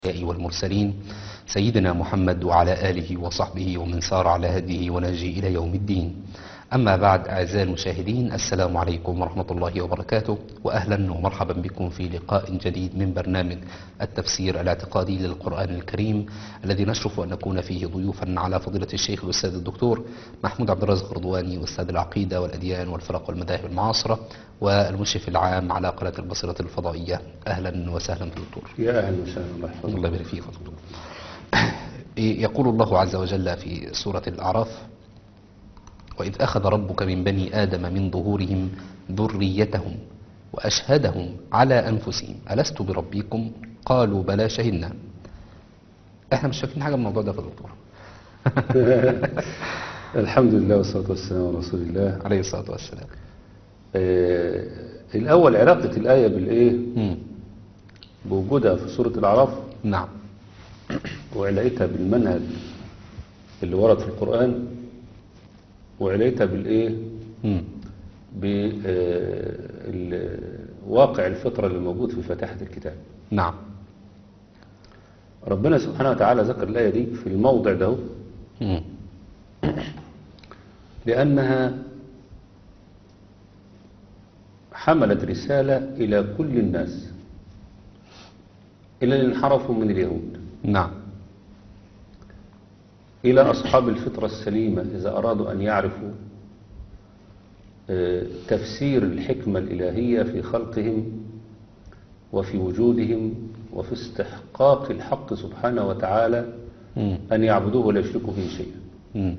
الأنبياء والمرسلين سيدنا محمد وعلى آله وصحبه ومن سار على هديه وناجي إلى يوم الدين أما بعد أعزائي المشاهدين السلام عليكم ورحمة الله وبركاته وأهلا ومرحبا بكم في لقاء جديد من برنامج التفسير الاعتقادي للقرآن الكريم الذي نشرف أن نكون فيه ضيوفا على فضيلة الشيخ الأستاذ الدكتور محمود عبد الرازق رضواني أستاذ العقيدة والأديان والفرق والمذاهب المعاصرة والمشرف العام على قناة البصيرة الفضائية أهلا وسهلا دكتور يا أهلا وسهلا الله يحفظك الله يبارك فيك دكتور يقول الله عز وجل في سورة الأعراف وإذ أخذ ربك من بني آدم من ظهورهم ذريتهم وأشهدهم على أنفسهم ألست بربكم قالوا بلى شهدنا احنا مش شايفين حاجة من الموضوع ده يا دكتور الحمد لله والصلاة والسلام على رسول الله عليه الصلاة والسلام آه الأول علاقة الآية بالإيه مم. بوجودها في سورة الأعراف نعم وعلاقتها بالمنهج اللي ورد في القرآن وعلاقتها بالإيه مم. بواقع الفطرة اللي موجود في فاتحة الكتاب نعم ربنا سبحانه وتعالى ذكر الآية دي في الموضع ده مم. لأنها حملت رسالة إلى كل الناس إلى اللي انحرفوا من اليهود نعم إلى أصحاب الفطرة السليمة إذا أرادوا أن يعرفوا آه، تفسير الحكمة الإلهية في خلقهم وفي وجودهم وفي استحقاق الحق سبحانه وتعالى مم. أن يعبدوه ولا يشركوا به شيئا مم.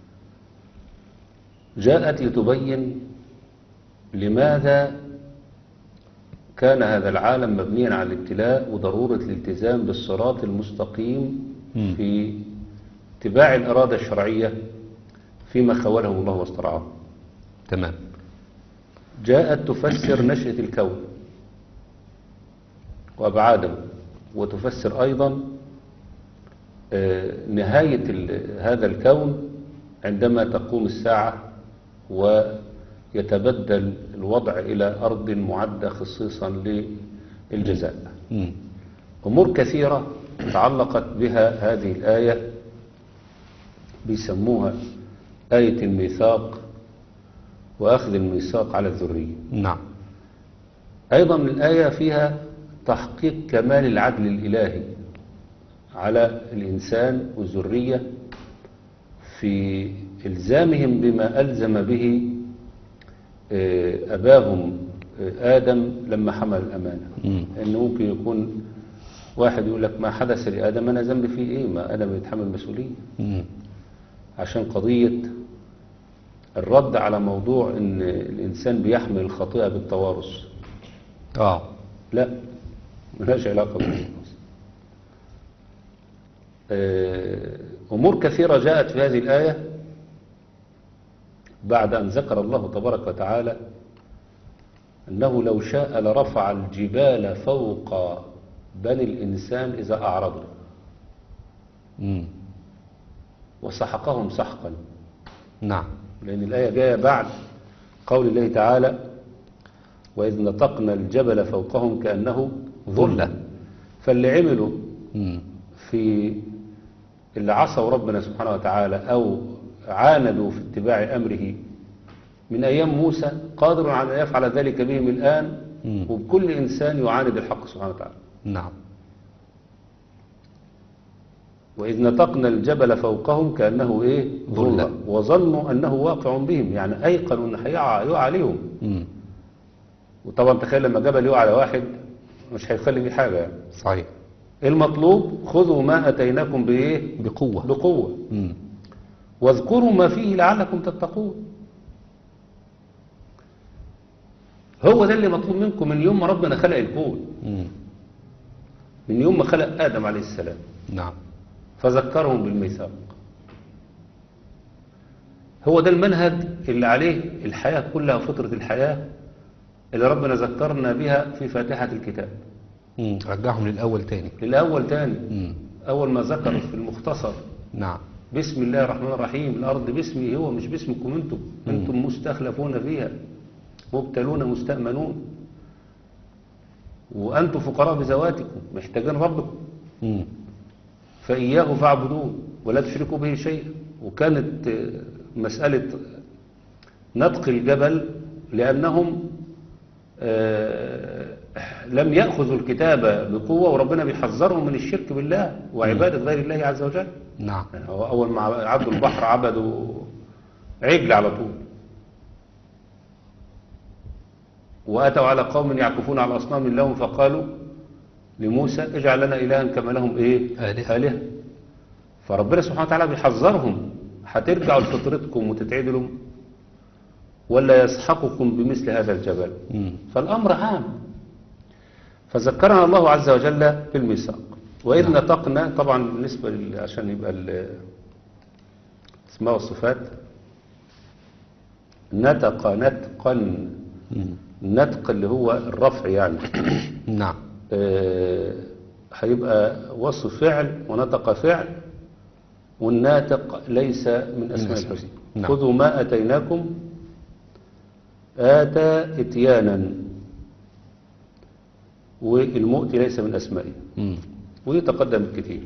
جاءت لتبين لماذا كان هذا العالم مبنيا على الابتلاء وضرورة الالتزام بالصراط المستقيم مم. في اتباع الإرادة الشرعية فيما خوله الله واسترعاه تمام جاءت تفسر نشأة الكون وأبعاده وتفسر أيضا آه، نهاية ال- هذا الكون عندما تقوم الساعة ويتبدل الوضع إلى أرض معدة خصيصا للجزاء مم. أمور كثيرة تعلقت بها هذه الآية بيسموها آية الميثاق وأخذ الميثاق على الذرية نعم أيضا الآية فيها تحقيق كمال العدل الإلهي على الإنسان والذرية في إلزامهم بما ألزم به آه، أباهم آه، آدم لما حمل الأمانة مم. إنه ممكن يكون واحد يقول لك ما حدث لآدم أنا ذنبي فيه إيه ما آدم يتحمل مسؤولية مم. عشان قضية الرد على موضوع إن الإنسان بيحمل الخطيئة بالتوارث اه لا ملهاش علاقة بالنص أمور كثيرة جاءت في هذه الآية بعد أن ذكر الله تبارك وتعالى أنه لو شاء لرفع الجبال فوق بني الإنسان إذا أعرضوا مم. وسحقهم سحقا نعم لأن الآية جاية بعد قول الله تعالى وإذ نطقنا الجبل فوقهم كأنه ظلة فاللي عملوا مم. في اللي عصوا ربنا سبحانه وتعالى أو عاندوا في اتباع أمره من أيام موسى قادر على أن يفعل ذلك بهم الآن مم. وبكل إنسان يعاند الحق سبحانه وتعالى نعم وإذ نطقنا الجبل فوقهم كأنه إيه ظلة. ظلة وظنوا أنه واقع بهم يعني أيقنوا أن هيقع يقع عليهم مم. وطبعا تخيل لما جبل يقع على واحد مش هيخلي بيه حاجة يعني صحيح المطلوب خذوا ما أتيناكم بإيه بقوة بقوة مم. واذكروا ما فيه لعلكم تتقون هو ده اللي مطلوب منكم من يوم ما ربنا خلق الكون مم. من يوم ما خلق آدم عليه السلام نعم فذكرهم بالميثاق هو ده المنهج اللي عليه الحياة كلها وفطرة الحياة اللي ربنا ذكرنا بها في فاتحة الكتاب مم. رجعهم للأول تاني للأول تاني مم. أول ما ذكر في المختصر نعم بسم الله الرحمن الرحيم الأرض باسمي هو مش باسمكم أنتم أنتم مستخلفون فيها مبتلون مستأمنون وأنتم فقراء بذواتكم محتاجين ربكم مم. فإياه فاعبدون ولا تشركوا به شيئا وكانت آه، مسألة نطق الجبل لأنهم آه، لم يأخذوا الكتاب بقوة وربنا بيحذرهم من الشرك بالله وعبادة غير الله عز وجل نعم يعني هو أول ما عدوا البحر عبدوا عجل على طول وأتوا على قوم يعكفون على أصنام لهم فقالوا لموسى اجعل لنا إلها كما لهم إيه آلهة. آلهة فربنا سبحانه وتعالى بيحذرهم هترجعوا لفطرتكم وتتعدلوا ولا يسحقكم بمثل هذا الجبل مم. فالأمر عام فذكرنا الله عز وجل بالميثاق وإذ نعم. نطقنا طبعا بالنسبة لل- عشان يبقى ال- الأسماء والصفات نطق نطقا مم. النطق اللي هو الرفع يعني نعم آه، هيبقى وصف فعل ونطق فعل والناطق ليس من أسماء أسماء. الحسنى نعم. خذوا ما أتيناكم آتى إتيانا والمؤتي ليس من أسمائه مم. ويتقدم كثير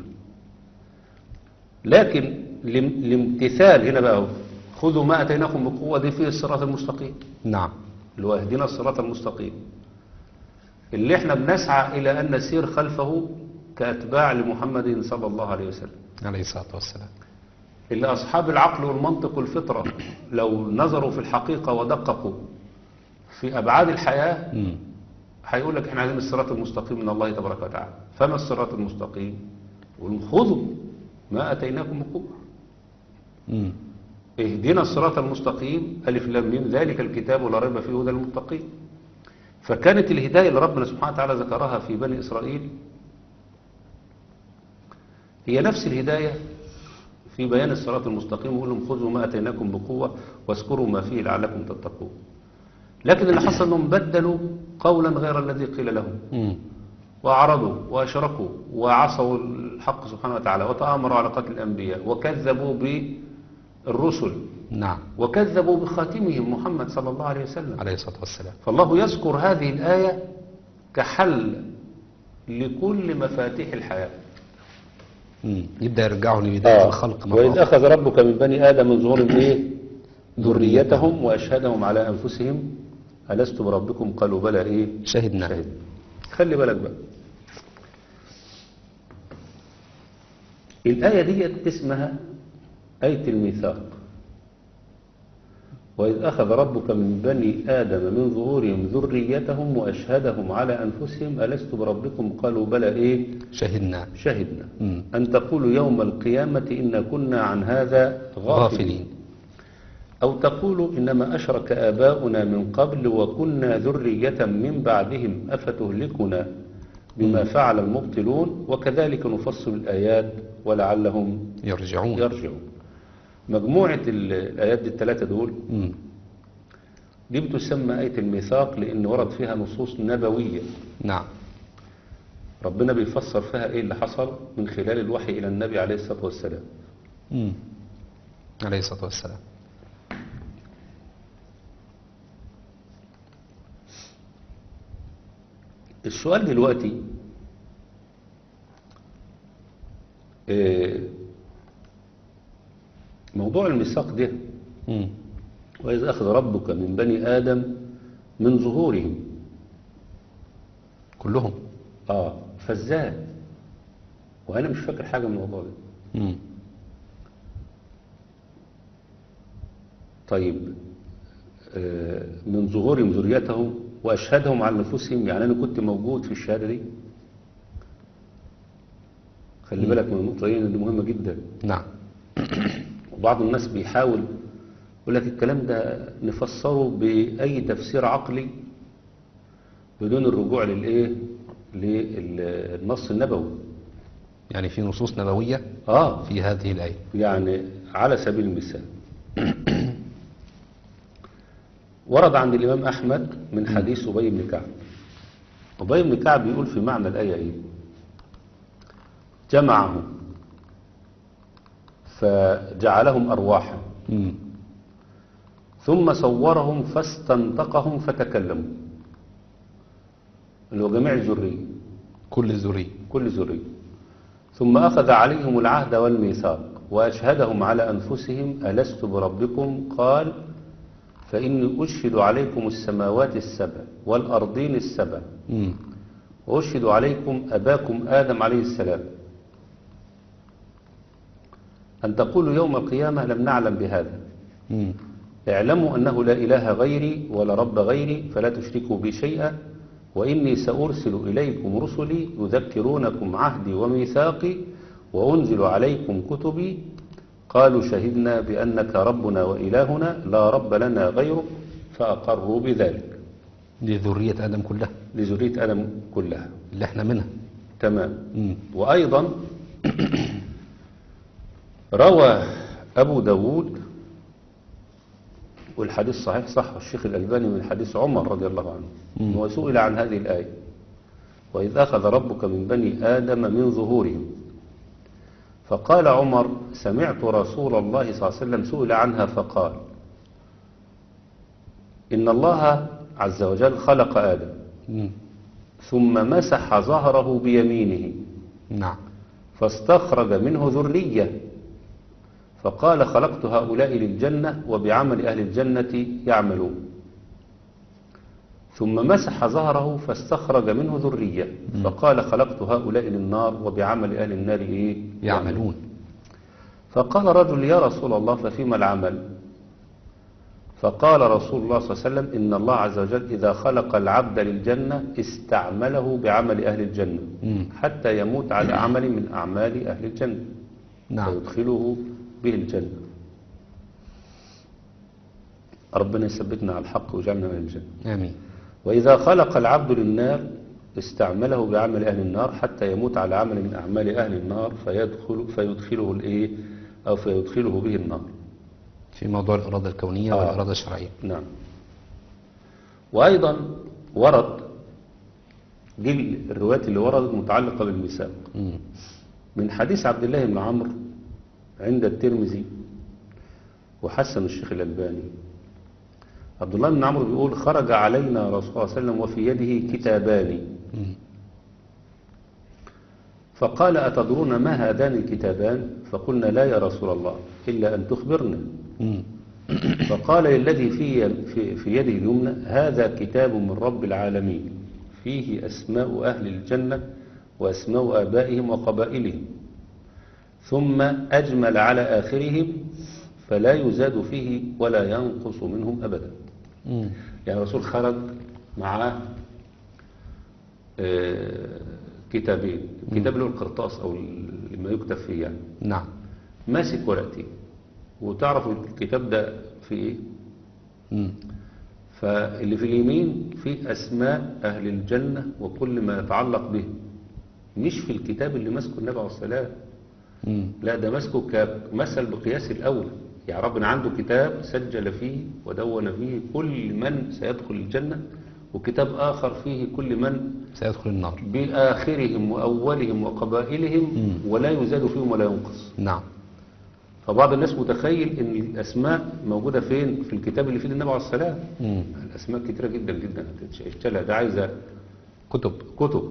لكن لم- الامتثال هنا بقى هو، خذوا ما أتيناكم بقوة دي فيه الصراط المستقيم نعم اللي هو اهدنا الصراط المستقيم اللي احنا بنسعى إلى أن نسير خلفه كأتباع لمحمد صلى الله عليه وسلم عليه الصلاة والسلام اللي أصحاب العقل والمنطق والفطرة لو نظروا في الحقيقة ودققوا في أبعاد الحياة مم. هيقول لك احنا عايزين الصراط المستقيم من الله تبارك وتعالى فما الصراط المستقيم يقول خذوا ما أتيناكم بقوة مم. اهدنا الصراط المستقيم ألف لام ميم ذلك الكتاب لا ريب فيه هدى للمتقين فكانت الهداية اللي ربنا سبحانه وتعالى ذكرها في بني إسرائيل هي نفس الهداية في بيان الصراط المستقيم ويقول لهم خذوا ما أتيناكم بقوة واذكروا ما فيه لعلكم تتقون لكن اللي حصل انهم بدلوا قولا غير الذي قيل لهم مم. وأعرضوا وأشركوا وعصوا الحق سبحانه وتعالى وتآمروا على قتل الأنبياء وكذبوا بالرسل نعم وكذبوا بخاتمهم محمد صلى الله عليه وسلم عليه الصلاة والسلام فالله يذكر هذه الآية كحل لكل مفاتيح الحياة مم. يبدأ يرجعوا لبداية الخلق مرة وإذ أخرى. أخذ ربك من بني آدم من ظهورهم إيه ذريتهم وأشهدهم على أنفسهم ألست بربكم قالوا بلى إيه شهدنا شهد خلي بالك بقى الآية دي اسمها آية الميثاق وإذ أخذ ربك من بني آدم من ظهورهم ذريتهم وأشهدهم على أنفسهم ألست بربكم قالوا بلى إيه شهدنا شهدنا مم. أن تقولوا يوم القيامة إنا كنا عن هذا غافلين غافلين أو تقولوا إنما أشرك آباؤنا من قبل وكنا ذرية من بعدهم أفتهلكنا بما فعل المبطلون وكذلك نفصل الآيات ولعلهم يرجعون يرجعون مجموعة ال- الآيات دي الثلاثة دول مم. دي بتسمى آية الميثاق لأن ورد فيها نصوص نبوية نعم ربنا بيفسر فيها إيه اللي حصل من خلال الوحي إلى النبي عليه الصلاة والسلام مم. عليه الصلاة والسلام السؤال دلوقتي آه، موضوع الميثاق ده مم. وإذ أخذ ربك من بني آدم من ظهورهم كلهم آه فازاي وأنا مش فاكر حاجة من الموضوع ده مم. طيب آه، من ظهورهم ذريتهم وأشهدهم على نفوسهم يعني أنا كنت موجود في الشهادة دي خلي بالك من النقطة دي دي مهمة جدا نعم وبعض الناس بيحاول يقول لك الكلام ده نفسره بأي تفسير عقلي بدون الرجوع للإيه للنص النبوي يعني في نصوص نبوية آه في هذه الآية يعني على سبيل المثال ورد عند الإمام أحمد من حديث أبي بن كعب أبي بن كعب بيقول في معنى الآية إيه جمعهم فجعلهم أرواحا مم. ثم صورهم فاستنطقهم فتكلموا اللي هو جميع الذرية كل ذرية كل ذرية ثم أخذ عليهم العهد والميثاق وأشهدهم على أنفسهم ألست بربكم قال فإني أشهد عليكم السماوات السبع والأرضين السبع مم. وأشهد عليكم أباكم آدم عليه السلام أن تقولوا يوم القيامة لم نعلم بهذا مم. اعلموا أنه لا إله غيري ولا رب غيري فلا تشركوا بي شيئا وإني سأرسل إليكم رسلي يذكرونكم عهدي وميثاقي وأنزل عليكم كتبي قالوا شهدنا بأنك ربنا وإلهنا لا رب لنا غيرك فأقروا بذلك دي ذرية آدم كلها لذرية آدم كلها اللي احنا منها تمام مم. وأيضا روى أبو داود والحديث صحيح صح الشيخ الألباني من حديث عمر رضي الله عنه مم. وسئل عن هذه الآية وإذ أخذ ربك من بني آدم من ظهورهم فقال عمر سمعت رسول الله صلى الله عليه وسلم سئل عنها فقال إن الله عز وجل خلق آدم مم. ثم مسح ظهره بيمينه نعم فاستخرج منه ذرية فقال خلقت هؤلاء للجنة وبعمل أهل الجنة يعملون ثم مسح ظهره فاستخرج منه ذرية فقال خلقت هؤلاء للنار وبعمل أهل النار إيه؟ يعملون فقال رجل يا رسول الله ففيما العمل فقال رسول الله صلى الله عليه وسلم إن الله عز وجل إذا خلق العبد للجنة استعمله بعمل أهل الجنة مم. حتى يموت على عمل من أعمال أهل الجنة نعم فيدخله به الجنة ربنا يثبتنا على الحق ويجعلنا من الجنة آمين وإذا خلق العبد للنار استعمله بعمل أهل النار حتى يموت على عمل من أعمال أهل النار فيدخل فيدخله الإيه أو فيدخله به النار في موضوع الإرادة الكونية آه. والإرادة الشرعية نعم وأيضا ورد دي الروايات اللي وردت متعلقة بالميثاق مم. من حديث عبد الله بن عمرو عند الترمذي وحسن الشيخ الألباني عبد الله بن عمرو بيقول خرج علينا رسول الله صلى الله عليه وسلم وفي يده كتابان مم. فقال أتدرون ما هذان الكتابان فقلنا لا يا رسول الله إلا أن تخبرنا مم. فقال للذي في, في, في يده اليمنى هذا كتاب من رب العالمين فيه أسماء أهل الجنة وأسماء آبائهم وقبائلهم ثم أجمل على آخرهم فلا يزاد فيه ولا ينقص منهم أبدا مم. يعني الرسول خرج معاه آه، كتابين الكتاب اللي هو القرطاس أو اللي ما يكتب فيه يعني نعم ماسك ورقتين وتعرف الكتاب ده في ايه مم. فاللي في اليمين في أسماء أهل الجنة وكل ما يتعلق به مش في الكتاب اللي ماسكه النبي عليه الصلاة مم. لا ده ماسكه كمثل بقياس الأول يعني ربنا عنده كتاب سجل فيه ودون فيه كل من سيدخل الجنة وكتاب آخر فيه كل من سيدخل النار بآخرهم وأولهم وقبائلهم مم. ولا يزاد فيهم ولا ينقص نعم فبعض الناس متخيل ان الاسماء موجوده فين في الكتاب اللي فيه النبي عليه السلام مم. الاسماء كتيره جدا جدا هتتشالها ده عايزه كتب كتب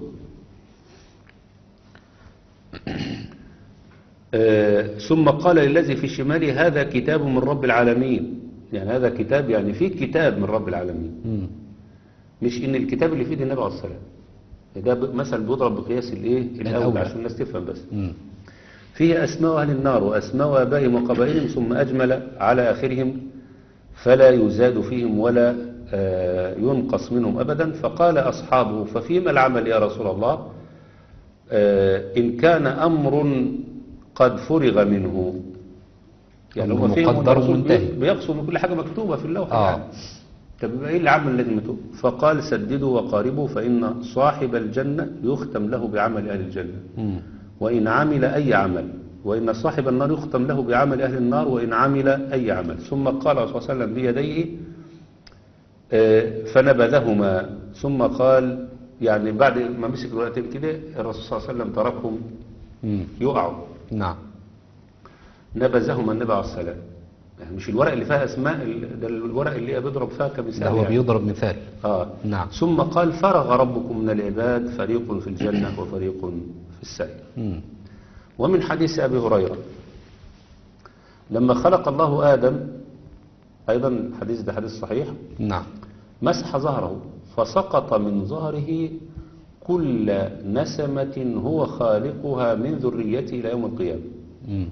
آه، ثم قال للذي في شماله هذا كتاب من رب العالمين يعني هذا كتاب يعني فيه كتاب من رب العالمين مم. مش ان الكتاب اللي فيه النبي عليه السلام ده ب- مثل بيضرب بقياس الايه الاول الأول. عشان الناس تفهم بس مم. فيه أسماء أهل النار وأسماء آبائهم وقبائلهم ثم أجمل على آخرهم فلا يزاد فيهم ولا آه، ينقص منهم أبدا فقال أصحابه ففيما العمل يا رسول الله آه، إن كان أمر قد فرغ منه يعني أمر هو فيهم مقدر الرسول ومنتهي. بي- بيقصد إن كل حاجة مكتوبة في اللوحة آه. يعني. طب يبقى ايه العمل الذي مكتوب فقال سددوا وقاربوا فإن صاحب الجنة يختم له بعمل أهل الجنة مم. وإن عمل أي عمل وإن صاحب النار يختم له بعمل أهل النار وإن عمل أي عمل ثم قال صلى الله عليه وسلم بيديه آه، فنبذهما ثم قال يعني بعد ما مسك الورقتين كده الرسول صلى الله عليه وسلم تركهم مم. يقعوا نعم نبذهما النبي عليه السلام يعني مش الورق اللي فيها أسماء ال- ده الورق اللي بيضرب فيها كمثال ده هو يعني. بيضرب مثال آه. نعم ثم قال فرغ ربكم من العباد فريق في الجنة وفريق في السعير مم. ومن حديث أبي هريرة لما خلق الله آدم أيضا الحديث ده حديث صحيح نعم مسح ظهره فسقط من ظهره كل نسمة هو خالقها من ذريته إلى يوم القيامة مم.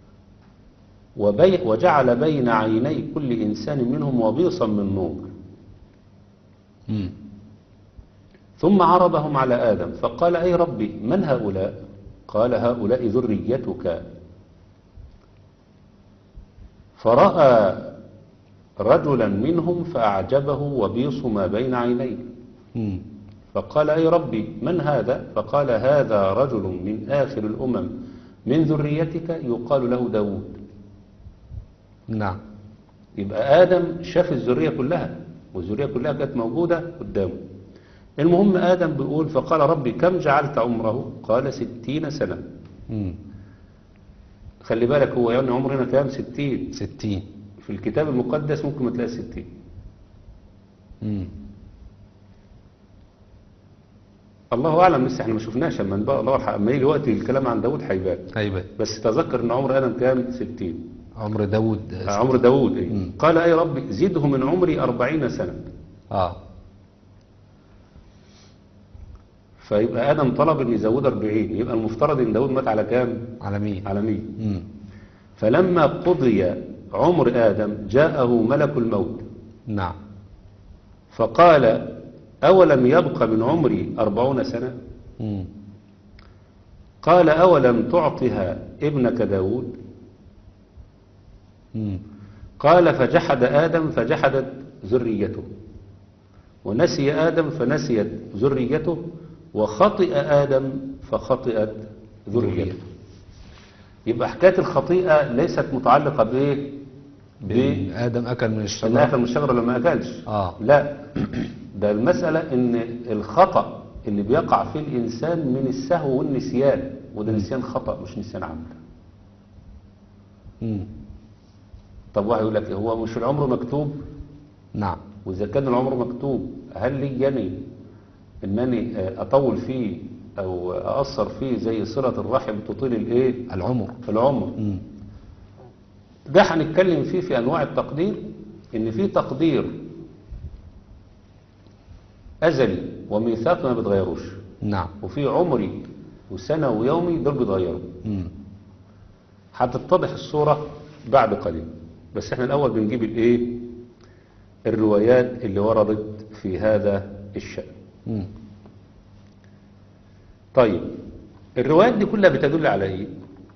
وبي وجعل بين عيني كل إنسان منهم وبيصا من نور مم. ثم عرضهم على آدم فقال أي ربي من هؤلاء قال هؤلاء ذريتك فرأى رجلا منهم فأعجبه وبيص ما بين عينيه مم. فقال أي ربي من هذا فقال هذا رجل من آخر الأمم من ذريتك يقال له داود نعم يبقى آدم شاف الذرية كلها والذرية كلها كانت موجودة قدامه المهم آدم بيقول فقال ربي كم جعلت عمره قال ستين سنة مم. خلي بالك هو يعني عمرنا كام ستين ستين في الكتاب المقدس ممكن ما تلاقي ستين مم. الله أعلم لسه احنا ما شفناش اما نبقى ندور ح- اما يجي وقت الكلام عن داود هيبان هيبقى بس تذكر ان عمر آدم كام ستين عمر داود آه، عمر داود ايه مم. قال أي ربي زده من عمري أربعين سنة اه فيبقى آدم طلب ان يزود 40 يبقى المفترض ان داود مات على كام على مين على 100 مم. فلما قضي عمر آدم جاءه ملك الموت نعم فقال أولم يبق من عمري أربعون سنة مم. قال أولم تعطها ابنك داود مم. قال فجحد آدم فجحدت ذريته ونسي آدم فنسيت ذريته وخطئ آدم فخطئت ذريته يبقى حكاية الخطيئة ليست متعلقة بإيه؟ بإن آدم أكل من إن الشجرة أكل من الشجرة لما أكلش آه. لا ده المسألة إن الخطأ اللي بيقع في الإنسان من السهو والنسيان وده نسيان خطأ مش نسيان عمد مم. طب واحد يقول لك هو مش العمر مكتوب نعم وإذا كان العمر مكتوب هل لي أنا إنني آه، أطول فيه أو أأثر فيه زي صلة الرحم تطيل الإيه؟ العمر العمر مم. ده هنتكلم فيه في أنواع التقدير إن في تقدير أزلي وميثاق ما بيتغيروش نعم وفي عمري وسنة ويومي دول بيتغيروا مم. هتتضح الصورة بعد قليل بس احنا الأول بنجيب الإيه الروايات اللي وردت في هذا الشأن مم. طيب الروايات دي كلها بتدل على ايه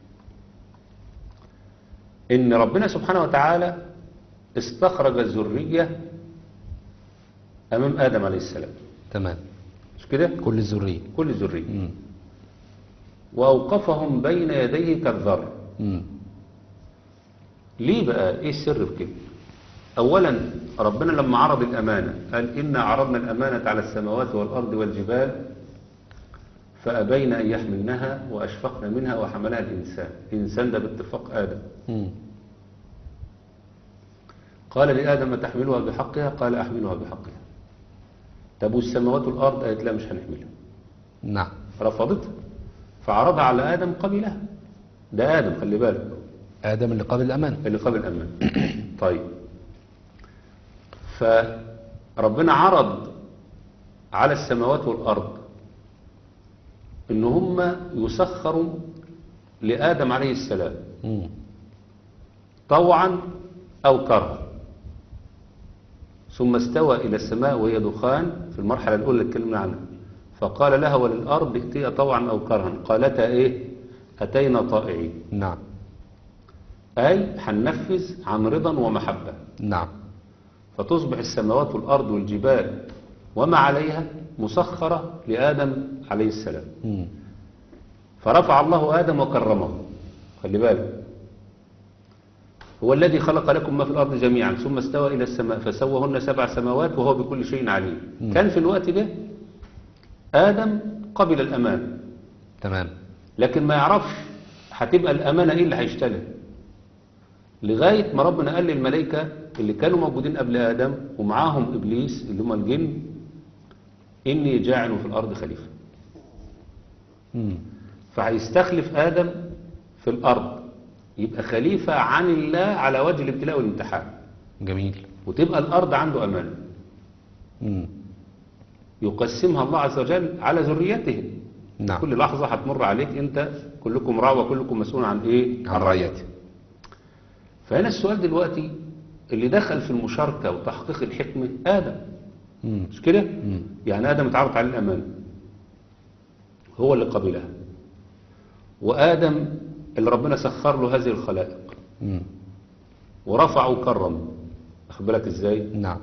ان ربنا سبحانه وتعالى استخرج الذرية امام ادم عليه السلام تمام مش كده كل الذرية كل ذرية مم. واوقفهم بين يديه كالذر مم. ليه بقى ايه السر في كده اولا ربنا لما عرض الامانة قال انا عرضنا الامانة على السماوات والارض والجبال فابين ان يحملنها واشفقن منها وحملها الانسان الانسان ده باتفاق ادم مم. قال لآدم تحملها بحقها قال أحملها بحقها طب والسماوات والأرض قالت لا مش هنحملها نعم رفضتها فعرضها على آدم قبلها ده آدم خلي بالك آدم اللي قبل الأمان اللي قبل أمان طيب فربنا عرض على السماوات والأرض إن هم يسخروا لآدم عليه السلام مم. طوعا أو كرها ثم استوى إلى السماء وهي دخان في المرحلة الأولى اللي اتكلمنا عنها فقال لها وللأرض ائتيا طوعا أو كرها قالتا إيه أتينا طائعين نعم أي هننفذ عن رضا ومحبة نعم فتصبح السماوات والأرض والجبال وما عليها مسخرة لآدم عليه السلام مم. فرفع الله آدم وكرمه خلي بالك هو الذي خلق لكم ما في الأرض جميعا ثم استوى إلى السماء فسوهن سبع سماوات وهو بكل شيء عليم مم. كان في الوقت ده آدم قبل الأمان تمام لكن ما يعرفش هتبقى الأمانة إيه اللي هيشتغل لغاية ما ربنا قال للملائكة اللي كانوا موجودين قبل آدم ومعاهم إبليس اللي هم الجن إني جاعل في الأرض خليفة مم. فهيستخلف آدم في الأرض يبقى خليفة عن الله على وجه الابتلاء والامتحان جميل وتبقى الأرض عنده أمان مم. يقسمها الله عز وجل على ذريته نعم كل لحظة هتمر عليك أنت كلكم راع وكلكم مسؤول عن إيه؟ عن رعيته فهنا السؤال دلوقتي اللي دخل في المشاركة وتحقيق الحكمة آدم مم. مش كده؟ مم. يعني آدم اتعرض عليه الأمان هو اللي قبلها وآدم اللي ربنا سخر له هذه الخلائق مم. ورفع وكرم أخد بالك إزاي؟ نعم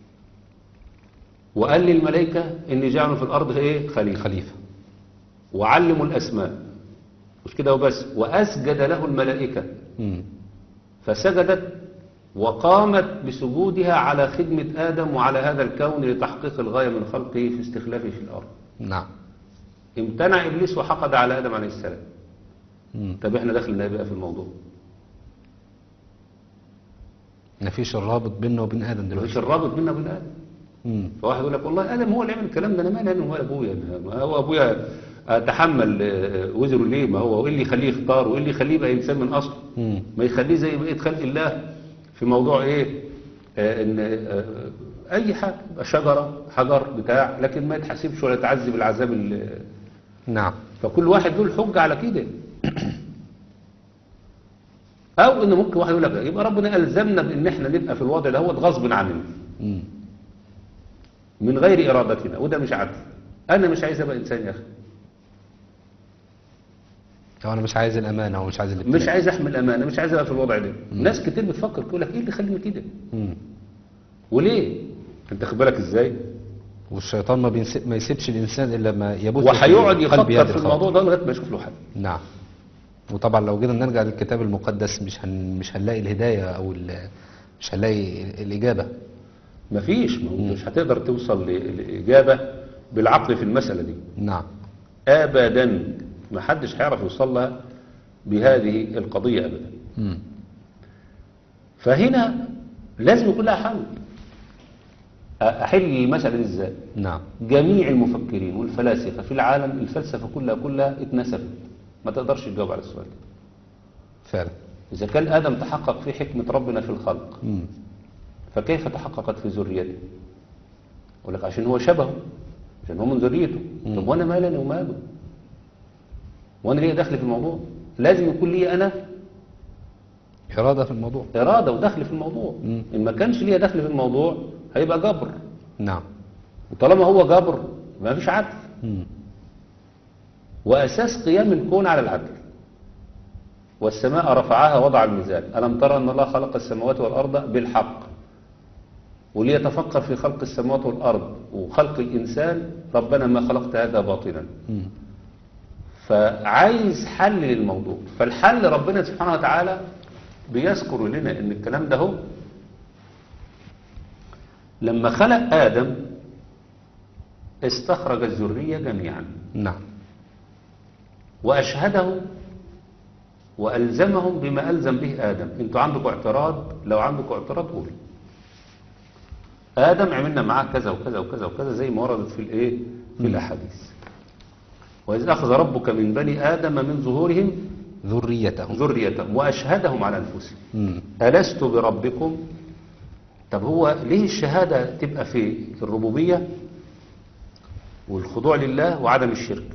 وقال للملائكة إني جاعل في الأرض إيه؟ خليفة خليفة وعلموا الأسماء مش كده وبس وأسجد له الملائكة مم. فسجدت وقامت بسجودها على خدمة آدم وعلى هذا الكون لتحقيق الغاية من خلقه في استخلافه في الأرض نعم امتنع إبليس وحقد على آدم عليه السلام مم. طب احنا داخلنا بقى في الموضوع مفيش الرابط بيننا وبين آدم مفيش دلوقتي الرابط بيننا وبين آدم مم. فواحد يقول لك والله آدم هو اللي عمل الكلام ده أنا مالي أنا ومال أبويا ما هو أبويا أتحمل آه، وزره ليه ما هو وإيه اللي يخليه يختار وإيه اللي يخليه يبقى إنسان من أصله مم. ما يخليه زي بقية خلق الله في موضوع ايه آه ان آه اي حاجة يبقى شجرة حجر بتاع لكن ما يتحاسبش ولا يتعذب العذاب ال- نعم فكل واحد له الحجة على كده او ان ممكن واحد يقول لك يبقى ربنا الزمنا بان احنا نبقى في الوضع ده هو غصب عننا مم. من غير ارادتنا وده مش عدل انا مش عايز ابقى انسان يا اخي لو أنا مش عايز الأمانة ومش عايز الابتلاء مش عايز احمل امانه مش عايز ابقى في الوضع ده ناس كتير بتفكر تقول لك ايه اللي خليني كده مم. وليه انت خد بالك ازاي والشيطان ما, بينسب ما يسيبش الإنسان إلا ما يبث وهيقعد في قلب يد يفكر في الخاطئ. الموضوع ده لغايه ما يشوف له حل نعم وطبعا لو جينا نرجع للكتاب المقدس مش هن مش هنلاقي الهداية أو ال- مش هنلاقي الإجابة مفيش ما هو مش هتقدر توصل ل- لإجابة بالعقل في المسألة دي نعم أبدا ما حدش هيعرف يوصل لها بهذه القضية أبدا مم. فهنا لازم يكون لها حل أ- أحل المسألة دي إزاي نعم جميع المفكرين والفلاسفة في العالم الفلسفة كلها كلها اتنسفت ما تقدرش تجاوب على السؤال ده فعلا إذا كان آدم تحقق في حكمة ربنا في الخلق مم. فكيف تحققت في ذريته يقول لك عشان هو شبهه عشان هو من ذريته مم. طب وانا مالي انا وماله وانا ليه دخل في الموضوع لازم يكون لي انا إرادة في الموضوع اراده ودخل في الموضوع مم. ان ما كانش ليا دخل في الموضوع هيبقى جبر نعم وطالما هو جبر ما فيش عدل مم. واساس قيام الكون على العدل والسماء رفعها وضع الميزان ألم ترى أن الله خلق السماوات والأرض بالحق وليتفكر في خلق السماوات والأرض وخلق الإنسان ربنا ما خلقت هذا باطلا مم. فعايز حل للموضوع فالحل ربنا سبحانه وتعالى بيذكر لنا ان الكلام ده هو لما خلق آدم استخرج الذرية جميعا نعم وأشهده وألزمهم بما ألزم به آدم انتوا عندكم اعتراض لو عندكم اعتراض قول آدم عملنا معاه كذا وكذا وكذا وكذا زي ما وردت في الايه في الأحاديث وإذ أخذ ربك من بني آدم من ظهورهم ذريتهم ذريتهم وأشهدهم على أنفسهم مم. ألست بربكم طب هو ليه الشهادة تبقى في الربوبية والخضوع لله وعدم الشرك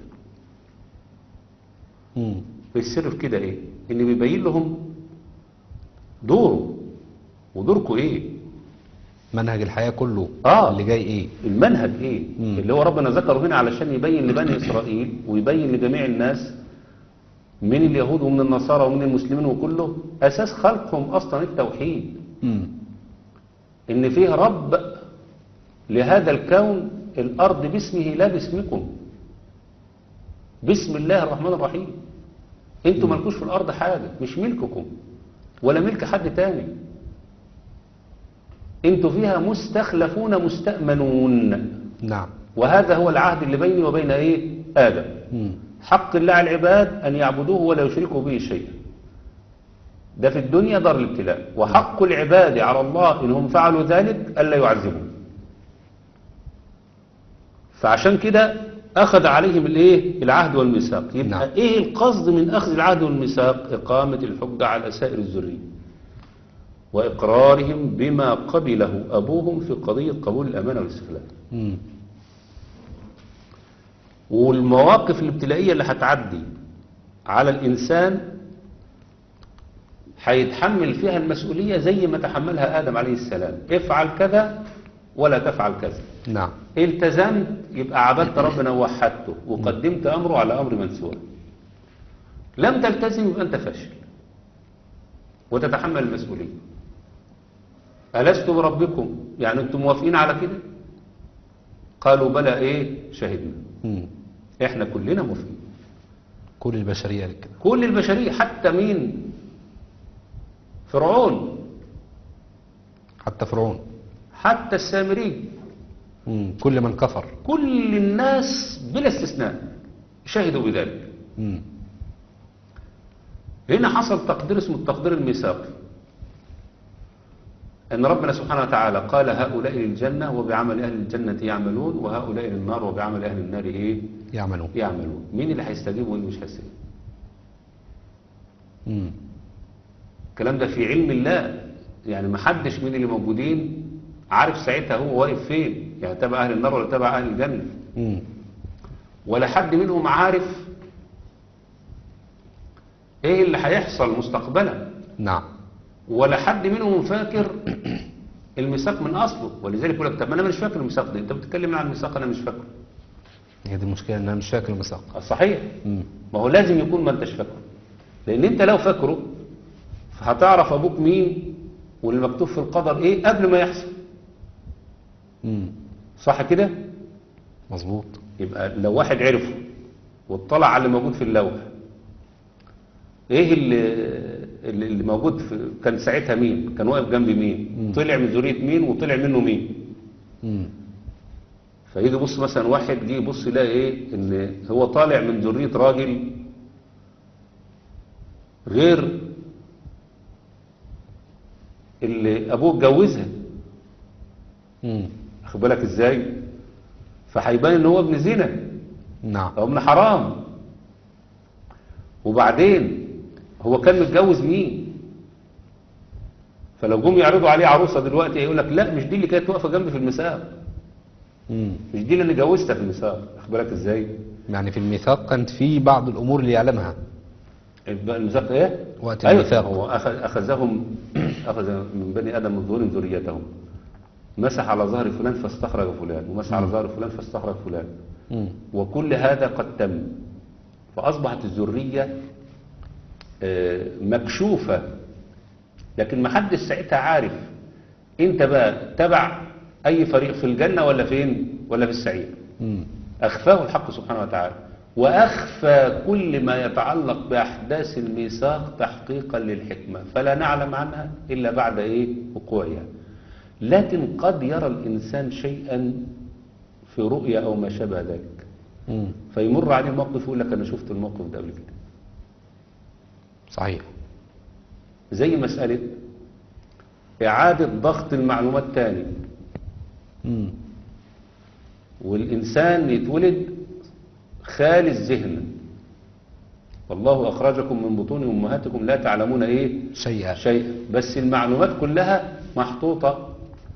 مم. السر في كده ايه ان بيبين لهم دوره ودوركم ايه منهج الحياة كله آه. اللي جاي ايه المنهج ايه مم. اللي هو ربنا ذكره هنا علشان يبين لبني اسرائيل ويبين لجميع الناس من اليهود ومن النصارى ومن المسلمين وكله اساس خلقهم اصلا التوحيد مم. ان فيه رب لهذا الكون الارض باسمه لا باسمكم بسم الله الرحمن الرحيم انتوا مالكوش في الارض حاجة مش ملككم ولا ملك حد تاني انتوا فيها مستخلفون مستأمنون نعم وهذا هو العهد اللي بيني وبين ايه آدم مم. حق الله على العباد أن يعبدوه ولا يشركوا به شيئا ده في الدنيا دار الابتلاء وحق العباد على الله إنهم فعلوا ذلك ألا يعذبوا فعشان كده أخذ عليهم الإيه العهد والميثاق يبقى نعم. نعم. إيه القصد من أخذ العهد والميثاق إقامة الحجة على سائر الذرية وإقرارهم بما قبله أبوهم في قضية قبول الأمانة والاستخلاف مم. والمواقف الابتلائية اللي هتعدي على الإنسان هيتحمل فيها المسؤولية زي ما تحملها آدم عليه السلام افعل كذا ولا تفعل كذا نعم التزمت يبقى عبدت ربنا ووحدته وقدمت أمره على أمر من سواه لم تلتزم يبقى أنت فاشل وتتحمل المسؤولية ألست بربكم يعني أنتم موافقين على كده قالوا بلى إيه شهدنا مم. إحنا كلنا موافقين كل البشرية قالت كده كل البشرية حتى مين فرعون حتى فرعون حتى السامري مم. كل من كفر كل الناس بلا استثناء شهدوا بذلك مم. هنا حصل تقدير اسمه التقدير الميثاقي أن ربنا سبحانه وتعالى قال هؤلاء للجنة وبعمل أهل الجنة يعملون وهؤلاء للنار وبعمل أهل النار إيه يعملون يعملون مين اللي هيستجيب ومين مش هيستجيب مم. الكلام ده في علم الله يعني ما حدش من اللي موجودين عارف ساعتها هو واقف فين يعني تبع أهل النار ولا تبع أهل الجنة مم. ولا حد منهم عارف ايه اللي هيحصل مستقبلا نعم ولا حد منهم فاكر الميثاق من اصله ولذلك يقول لك طب ما انا مش فاكر الميثاق ده انت بتتكلم عن الميثاق انا مش فاكره هي دي المشكلة ان انا مش فاكر المساق صحيح مم. ما هو لازم يكون ما انتش فاكره لان انت لو فاكره هتعرف ابوك مين واللي مكتوب في القدر ايه قبل ما يحصل مم. صح كده مظبوط يبقى لو واحد عرفه واطلع على اللي موجود في اللوح ايه اللي اللي اللي موجود في كان ساعتها مين كان واقف جنب مين مم. طلع من ذريه مين وطلع منه مين مم. فيجي يبص مثلا واحد جه يبص يلاقي ايه ان هو طالع من ذريه راجل غير اللي ابوه اتجوزها مم. واخد بالك ازاي فهيبان ان هو ابن زنا نعم او ابن حرام وبعدين هو كان متجوز مين فلو جم يعرضوا عليه عروسه دلوقتي يقول لك لا مش دي اللي كانت واقفه جنبي في الميثاق مم. مش دي اللي انا جوزتها في الميثاق واخد بالك ازاي يعني في الميثاق كانت في بعض الامور اللي يعلمها يبقى الميثاق ايه وقت أيوة، الميثاق. هو أخذ اخذهم اخذ من بني ادم من ظهور ذريتهم مسح على ظهر فلان فاستخرج فلان ومسح على ظهر فلان فاستخرج فلان مم. وكل هذا قد تم فأصبحت الذرية آه، مكشوفة لكن ما حدش ساعتها عارف انت بقى تبع اي فريق في الجنة ولا فين ولا في السعير مم. أخفاه الحق سبحانه وتعالى وأخفى كل ما يتعلق بأحداث الميثاق تحقيقا للحكمة فلا نعلم عنها إلا بعد إيه وقوعها لكن قد يرى الإنسان شيئا في رؤيا أو ما شابه ذلك مم. فيمر عليه موقف يقول لك أنا شفت الموقف ده قبل كده صحيح زي مسألة إعادة ضغط المعلومات تاني مم. والإنسان يتولد خالي الذهن والله أخرجكم من بطون أمهاتكم لا تعلمون إيه شيئا شيئا بس المعلومات كلها محطوطة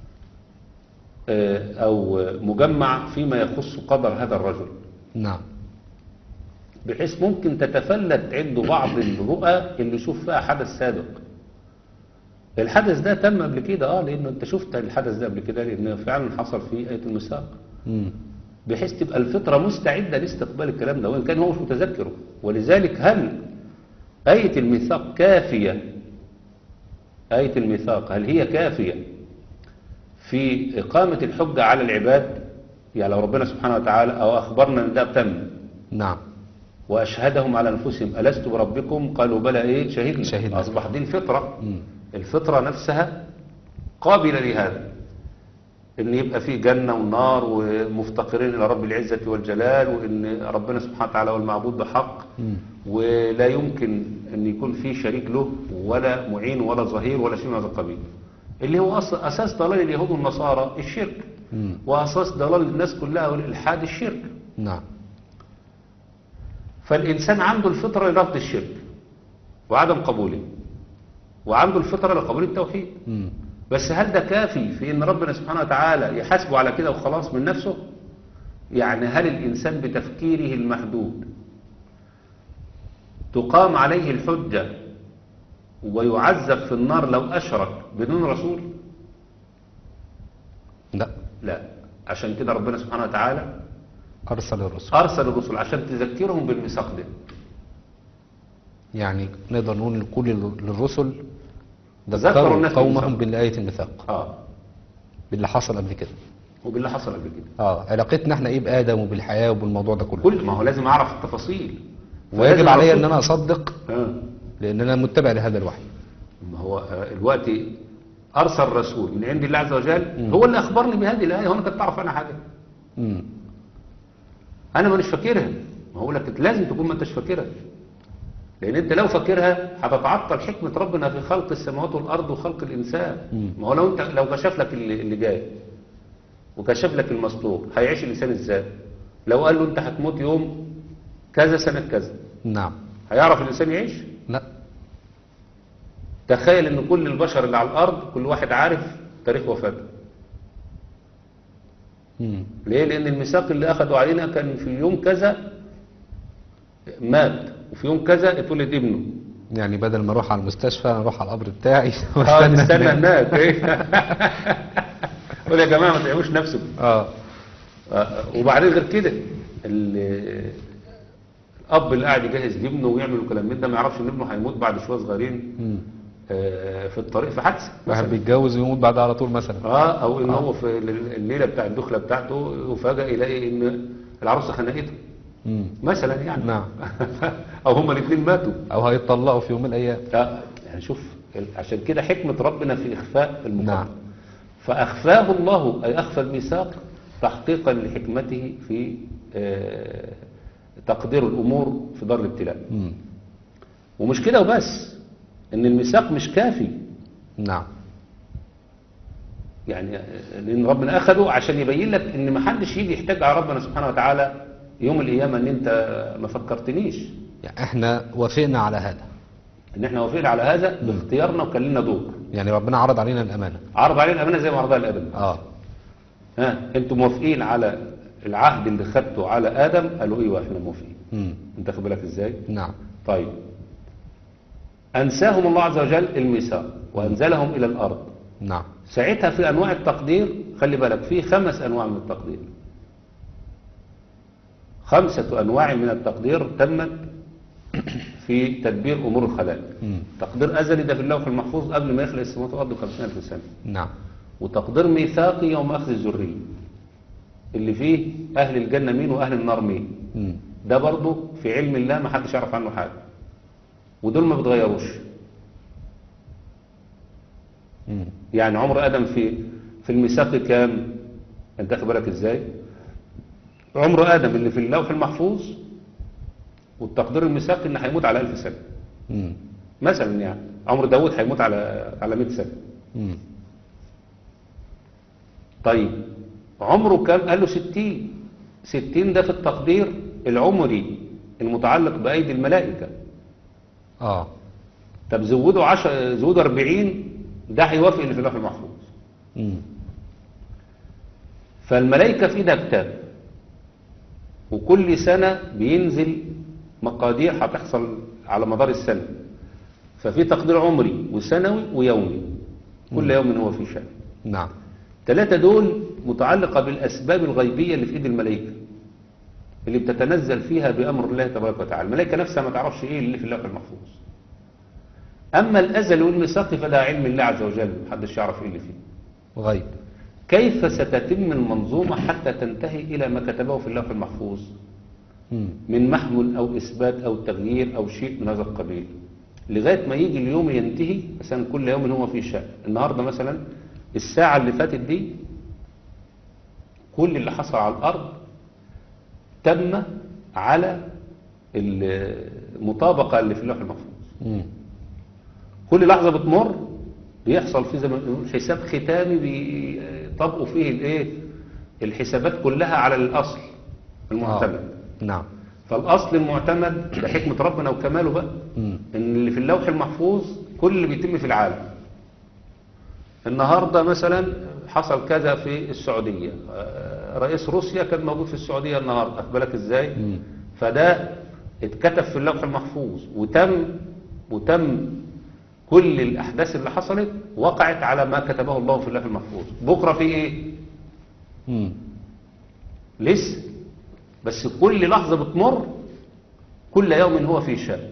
آه، أو مجمع فيما يخص قدر هذا الرجل نعم بحيث ممكن تتفلت عنده بعض الرؤى اللي يشوف فيها حدث سابق الحدث ده تم قبل كده اه لانه انت شفت الحدث ده قبل كده لانه فعلا حصل في آية الميثاق مم. بحيث تبقى الفطرة مستعدة لاستقبال الكلام ده وإن كان هو مش متذكره ولذلك هل آية الميثاق كافية آية الميثاق هل هي كافية في إقامة الحجة على العباد يعني لو ربنا سبحانه وتعالى أو أخبرنا أن ده تم نعم وأشهدهم على أنفسهم ألست بربكم قالوا بلى إيه شهدنا شهدنا. أصبح دي الفطرة مم. الفطرة نفسها قابلة لهذا ان يبقى في جنة ونار ومفتقرين الى رب العزة والجلال وان ربنا سبحانه وتعالى هو المعبود بحق مم. ولا يمكن ان يكون في شريك له ولا معين ولا ظهير ولا شيء من هذا القبيل اللي هو أص- اساس ضلال اليهود والنصارى الشرك مم. واساس ضلال الناس كلها والالحاد الشرك نعم فالإنسان عنده الفطرة لرفض الشرك وعدم قبوله وعنده الفطرة لقبول التوحيد مم. بس هل ده كافي في ان ربنا سبحانه وتعالى يحاسبه على كده وخلاص من نفسه يعني هل الانسان بتفكيره المحدود تقام عليه الحجة ويعذب في النار لو اشرك بدون رسول لا لا عشان كده ربنا سبحانه وتعالى أرسل الرسل ارسل الرسل عشان تذكرهم بالميثاق ده يعني نقدر نقول لكل الرسل ذكروا ذكروا الناس قومهم بالميثاق. بالآية الميثاق اه باللي حصل قبل كده وباللي حصل قبل كده اه علاقتنا احنا ايه بآدم وبالحياة وبالموضوع ده كله كل ما هو لازم اعرف التفاصيل ويجب فلازم علي ان الرسول- انا اصدق آه. لان انا متبع لهذا الوحي ما هو آه، الوقت ارسل رسول من عند الله عز وجل هو اللي اخبرني بهذه الايه هو انا كنت اعرف عنها حاجه مم. انا مانيش فاكرها ما هو لك لازم تكون ما انتش فاكرها لان انت لو فاكرها هتتعطل حكمه ربنا في خلق السماوات والارض وخلق الانسان ما هو لو انت لو كشف لك اللي اللي جاي وكشف لك المسطور هيعيش الانسان ازاي لو قال له انت هتموت يوم كذا سنه كذا نعم هيعرف الانسان يعيش لا تخيل ان كل البشر اللي على الارض كل واحد عارف تاريخ وفاته مم. ليه لان الميثاق اللي اخدوا علينا كان في يوم كذا مات وفي يوم كذا اتولد ابنه يعني بدل ما اروح على المستشفى اروح على القبر بتاعي اه واستنى نستنى هناك. هناك ايه قول يا جماعه ما تعيبوش نفسكم اه آه، وبعدين غير كده ال- الاب اللي قاعد يجهز لابنه ويعمل الكلام من ده ما يعرفش ان ابنه هيموت بعد شويه صغيرين مم. آه، في الطريق في حادثه واحد مثلاً. بيتجوز ويموت بعدها على طول مثلا اه او ان هو في الليله بتاع الدخله بتاعته وفجاه يلاقي ان العروسه خنقته مم. مثلا يعني نعم. او هما الاثنين ماتوا او هيتطلقوا في يوم من الايام لا يعني شوف عشان كده حكمة ربنا في إخفاء المقدم نعم. فأخفاه الله أي أخفى الميثاق تحقيقا لحكمته في آه، تقدير الأمور في دار الابتلاء مم. ومش كده وبس إن الميثاق مش كافي نعم يعني آه، لأن ربنا أخده عشان يبين لك إن ما حدش يجي يحتاج على ربنا سبحانه وتعالى يوم القيامة إن أنت ما فكرتنيش يعني احنا وافقنا على هذا إن إحنا وافقنا على هذا باختيارنا وكان لنا دور يعني ربنا عرض علينا الامانه عرض علينا الأمانة زي ما عرضها لآدم اه ها انتوا موافقين على العهد اللي خدته على ادم قالوا ايوه احنا موافقين مم. انت خد بالك ازاي نعم طيب انساهم الله عز وجل الميثاق وانزلهم الى الارض نعم ساعتها في انواع التقدير خلي بالك في خمس انواع من التقدير خمسة انواع من التقدير تمت في تدبير امور الخلائق مم. تقدير ازلي ده في اللوح المحفوظ قبل ما يخلق السماوات والارض ب 50000 سنه نعم وتقدير ميثاقي يوم أخذ الذرية اللي فيه أهل الجنة مين وأهل النار مين مم. ده برضه في علم الله ما حدش يعرف عنه حاجة ودول ما بتغيروش مم. يعني عمر آدم في في الميثاق كام انت خد بالك ازاي عمر آدم اللي في اللوح المحفوظ والتقدير الميثاقي ان هيموت على ألف سنة مم. مثلا يعني عمر داود هيموت على على 100 سنة مم. طيب عمره كام قال له 60 60 ده في التقدير العمري المتعلق بأيدي الملائكة اه طب زودوا 10 زودوا 40 ده هيوافق اللي في اللوح المحفوظ مم. فالملائكة في ايدها كتاب وكل سنة بينزل مقادير هتحصل على مدار السنة ففي تقدير عمري وسنوي ويومي كل يوم هو في شأن نعم ثلاثة دول متعلقة بالأسباب الغيبية اللي في إيد الملائكة اللي بتتنزل فيها بأمر الله تبارك وتعالى الملائكة نفسها ما تعرفش إيه اللي في اللوح المحفوظ أما الأزل والميثاق فده علم الله عز وجل محدش يعرف إيه اللي فيه غيب كيف ستتم المنظومة حتى تنتهي إلى ما كتبه في اللوح المحفوظ مم. من محمل أو إثبات أو تغيير أو شيء من هذا القبيل لغاية ما يجي اليوم ينتهي مثلا كل يوم هو فيه شأن النهاردة مثلا الساعة اللي فاتت دي كل اللي حصل على الأرض تم على المطابقة اللي في اللوح المحفوظ مم. كل لحظة بتمر بيحصل فيه زي ما بنقول حساب ختامي بيطبقوا فيه الايه الحسابات كلها على الأصل المعتمد آه. نعم فالأصل المعتمد ده حكمة ربنا وكماله بقى مم. ان اللي في اللوح المحفوظ كل اللي بيتم في العالم النهاردة مثلا حصل كذا في السعودية آه، رئيس روسيا كان موجود في السعودية النهاردة أخبرك ازاي مم. فده اتكتب في اللوح المحفوظ وتم وتم كل الأحداث اللي حصلت وقعت على ما كتبه الله في اللوح المحفوظ بكرة في ايه مم. لسه بس كل لحظة بتمر كل يوم هو في شأن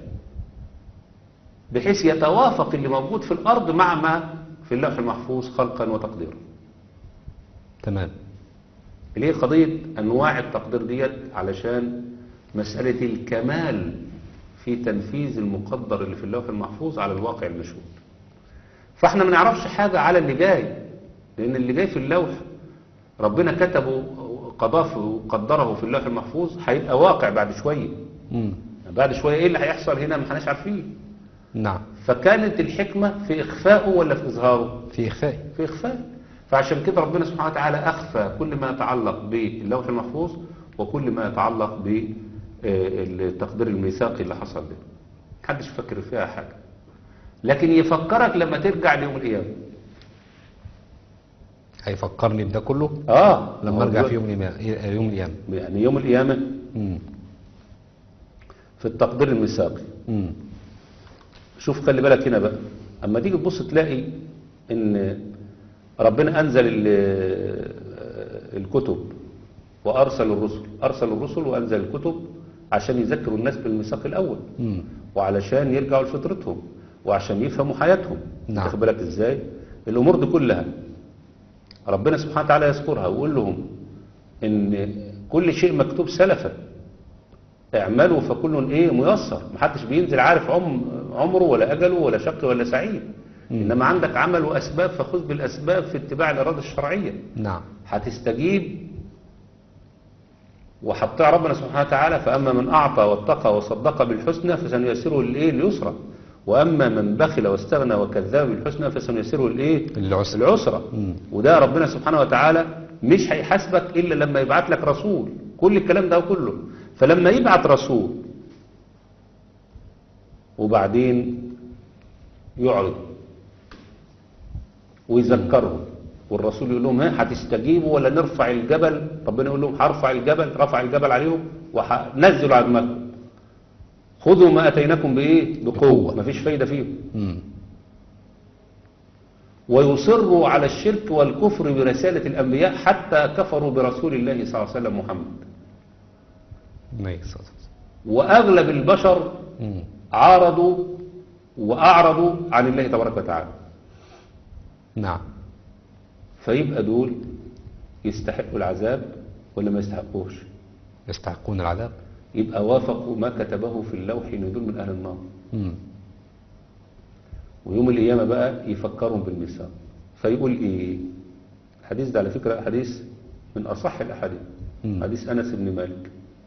بحيث يتوافق اللي موجود في الأرض مع ما في اللوح المحفوظ خلقا وتقديرا تمام ليه قضية أنواع التقدير ديت علشان مسألة الكمال في تنفيذ المقدر اللي في اللوح المحفوظ على الواقع المشهود فاحنا ما نعرفش حاجة على اللي جاي لأن اللي جاي في اللوح ربنا كتبه قضاه وقدره في اللوح المحفوظ هيبقى واقع بعد شوية مم. بعد شوية ايه اللي هيحصل هنا ما احناش عارفين نعم فكانت الحكمة في إخفائه ولا في إظهاره في إخفاء في إخفاء فعشان كده ربنا سبحانه وتعالى أخفى كل ما يتعلق باللوح المحفوظ وكل ما يتعلق بالتقدير الميثاقي اللي حصل ده محدش يفكر فيها حاجة لكن يفكرك لما ترجع ليوم القيامة هيفكرني بده كله اه لما ارجع في يوم القيامة يوم القيامة يعني يوم القيامة مم. في التقدير الميثاقي مم. شوف خلي بالك هنا بقى اما تيجي تبص تلاقي ان ربنا انزل ال- الكتب وارسل الرسل ارسل الرسل وانزل الكتب عشان يذكروا الناس بالميثاق الاول مم. وعلشان يرجعوا لفطرتهم وعشان يفهموا حياتهم نعم. واخد بالك ازاي الامور دي كلها ربنا سبحانه وتعالى يذكرها ويقول لهم ان كل شيء مكتوب سلفا اعملوا فكل ايه ميسر محدش بينزل عارف عم عمره ولا اجله ولا شقي ولا سعيد انما عندك عمل واسباب فخذ بالاسباب في اتباع الاراده الشرعيه نعم هتستجيب وهتطيع ربنا سبحانه وتعالى فأما من أعطى واتقى وصدق بالحسنى فسنيسره للإيه اليسرى وأما من بخل واستغنى وكذب بالحسنى فسنيسره للإيه العسرى. العسرى مم. وده ربنا سبحانه وتعالى مش هيحاسبك إلا لما يبعت لك رسول كل الكلام ده كله فلما يبعت رسول وبعدين يعرض ويذكرهم والرسول يقول لهم ها هتستجيبوا ولا نرفع الجبل ربنا يقول لهم هرفع الجبل رفع الجبل عليهم وهنزلوا على دماغهم خذوا ما اتيناكم بايه بقوه بقوة. مفيش فايده فيهم مم. ويصروا على الشرك والكفر برساله الانبياء حتى كفروا برسول الله صلى الله عليه وسلم محمد نيس. واغلب البشر مم. عارضوا واعرضوا عن الله تبارك وتعالى نعم فيبقى دول يستحقوا العذاب ولا ما يستحقوش يستحقون العذاب يبقى وافقوا ما كتبه في اللوح ان دول من اهل النار مم. ويوم القيامه بقى يفكرهم بالميثاق فيقول ايه الحديث ده على فكره حديث من اصح الاحاديث مم. حديث انس بن مالك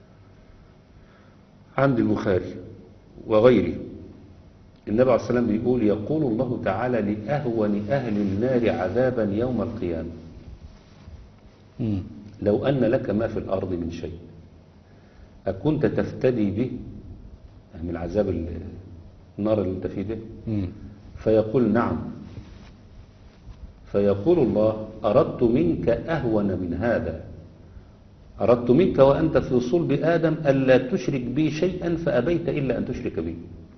عند البخاري وغيره النبي عليه الصلاه والسلام بيقول يقول الله تعالى لاهون اهل النار عذابا يوم القيامه مم. لو أن لك ما في الأرض من شيء أكنت تفتدي به يعني من عذاب ال- النار اللي انت فيه ده مم. فيقول نعم فيقول الله أردت منك أهون من هذا أردت منك وأنت في صلب آدم ألا تشرك بي شيئا فأبيت إلا أن تشرك بي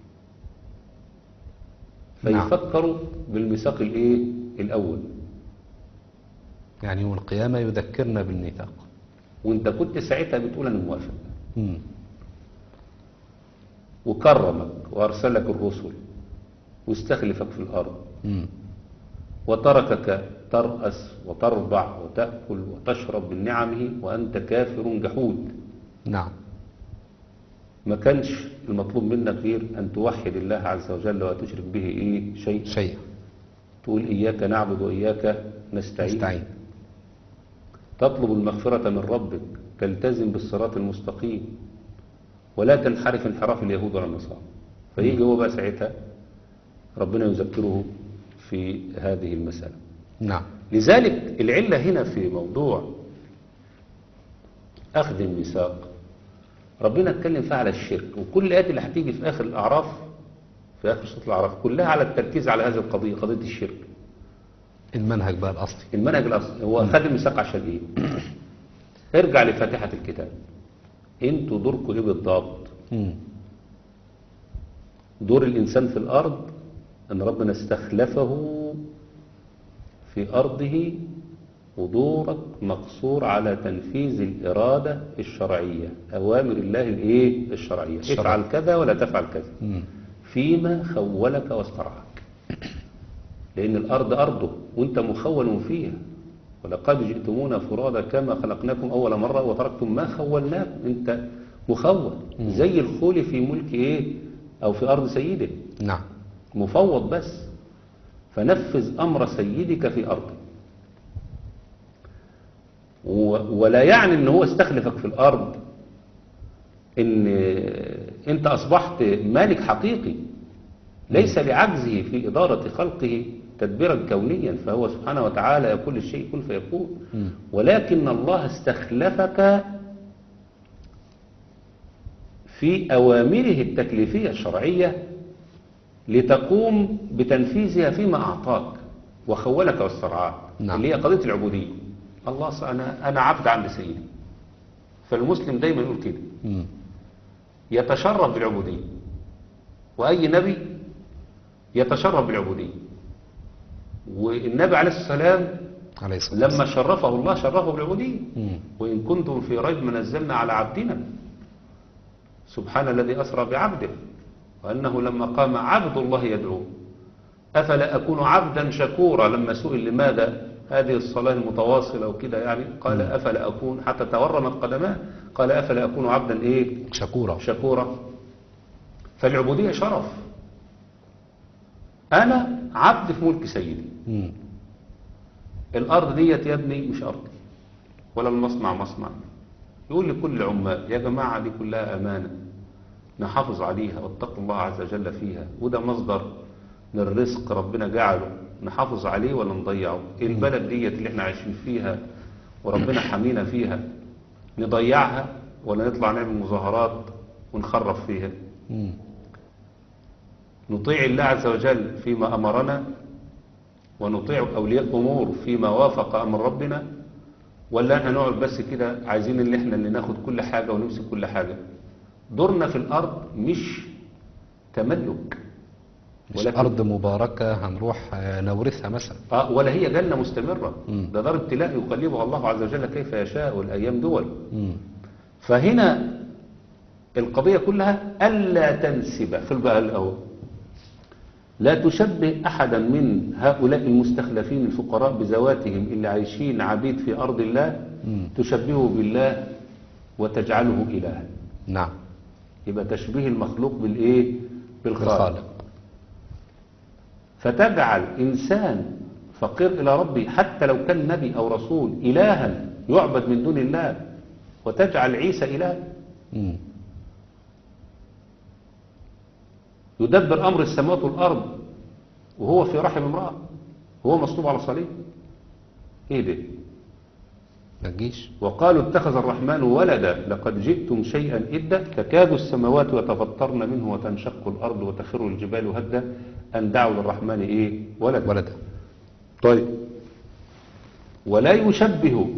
نعم. فيفكروا بالميثاق الإيه الأول يعني يوم القيامة يذكرنا بالميثاق وانت كنت ساعتها بتقول أنا موافق مم. وكرمك وأرسلك الرسل واستخلفك في الأرض مم. وتركك ترأس وتربع وتأكل وتشرب من نعمه وأنت كافر جحود نعم ما كانش المطلوب منك غير أن توحد الله عز وجل وتشرك به إيه شيء شيء تقول إياك نعبد وإياك نستعين نستعين تطلب المغفرة من ربك تلتزم بالصراط المستقيم ولا تنحرف انحراف اليهود ولا النصارى فيجي هو بقى ساعتها ربنا يذكره في هذه المسألة نعم لذلك العلة هنا في موضوع أخذ الميثاق ربنا اتكلم فيها على الشرك وكل الآيات اللي هتيجي في آخر الأعراف في آخر سورة الأعراف كلها على التركيز على هذه القضية قضية الشرك المنهج بقى الأصلي المنهج الأصلي هو خد الميثاق عشان إيه؟ ارجع لفاتحة الكتاب انتوا دوركم إيه بالضبط؟ مم. دور الإنسان في الأرض أن ربنا استخلفه في أرضه ودورك مقصور على تنفيذ الإرادة الشرعية أوامر الله الإيه الشرعية الشرع. افعل كذا ولا تفعل كذا مم. فيما خولك واسترعاك لأن الأرض أرضه وأنت مخول فيها ولقد جئتمونا فرادا كما خلقناكم أول مرة وتركتم ما خولناكم أنت مخول زي الخول في ملك إيه أو في أرض سيده نعم مفوض بس فنفذ أمر سيدك في أرضه و- ولا يعني ان هو استخلفك في الارض ان انت اصبحت مالك حقيقي ليس لعجزه في اداره خلقه تدبيرا كونيا فهو سبحانه وتعالى يقول الشيء كن فيكون مم. ولكن الله استخلفك في اوامره التكليفيه الشرعيه لتقوم بتنفيذها فيما اعطاك وخولك واسترعاك نعم. اللي هي قضيه العبوديه الله س- انا انا عبد عند سيدي فالمسلم دايما يقول كده مم. يتشرف بالعبوديه واي نبي يتشرف بالعبوديه والنبي عليه السلام عليه الصلاة والسلام لما شرفه الله شرفه بالعبوديه مم. وإن كنتم في ريب ما نزلنا على عبدنا سبحان الذي أسرى بعبده وأنه لما قام عبد الله يدعوه أفلا أكون عبدا شكورا لما سئل لماذا هذه الصلاة المتواصلة وكده يعني قال أفلا أكون حتى تورمت قدماه قال أفلا أكون عبدا إيه شكورا شكورا فالعبودية شرف أنا عبد في ملك سيدي مم. الأرض ديت يا ابني مش أرضي ولا المصنع مصنع يقول لكل العمال يا جماعة دي كلها أمانة نحافظ عليها واتقوا الله عز وجل فيها وده مصدر للرزق ربنا جعله نحافظ عليه ولا نضيعه البلد ديت اللي احنا عايشين فيها وربنا حمينا فيها نضيعها ولا نطلع نعمل مظاهرات ونخرب فيها مم. نطيع الله عز وجل فيما أمرنا ونطيع أولياء الأمور فيما وافق أمر ربنا ولا احنا نقعد بس كده عايزين اللي احنا اللي ناخد كل حاجة ونمسك كل حاجة دورنا في الأرض مش تملك مش ولكن- أرض مباركة هنروح آه، نورثها مثلا آه ولا هي جنة مستمرة مم. ده دار ابتلاء يقلبها الله عز وجل كيف يشاء والأيام دول مم. فهنا القضية كلها ألا تنسب في البقى الأول لا تشبه أحدا من هؤلاء المستخلفين الفقراء بذواتهم اللي عايشين عبيد في أرض الله مم. تشبهه بالله وتجعله إلها نعم يبقى تشبيه المخلوق بالإيه بالخالق الخالق فتجعل إنسان فقير إلى ربه حتى لو كان نبي أو رسول إلها يعبد من دون الله وتجعل عيسى إله مم. يدبر أمر السماوات والأرض وهو في رحم امرأة وهو مصلوب على صليب إيه ده ما تجيش وقالوا اتخذ الرحمن ولدا لقد جئتم شيئا إدا تكاد السماوات يتفطرن منه وتنشق الأرض وتخر الجبال هدا أن دعوا للرحمن إيه ولدا ولدا طيب ولا يشبه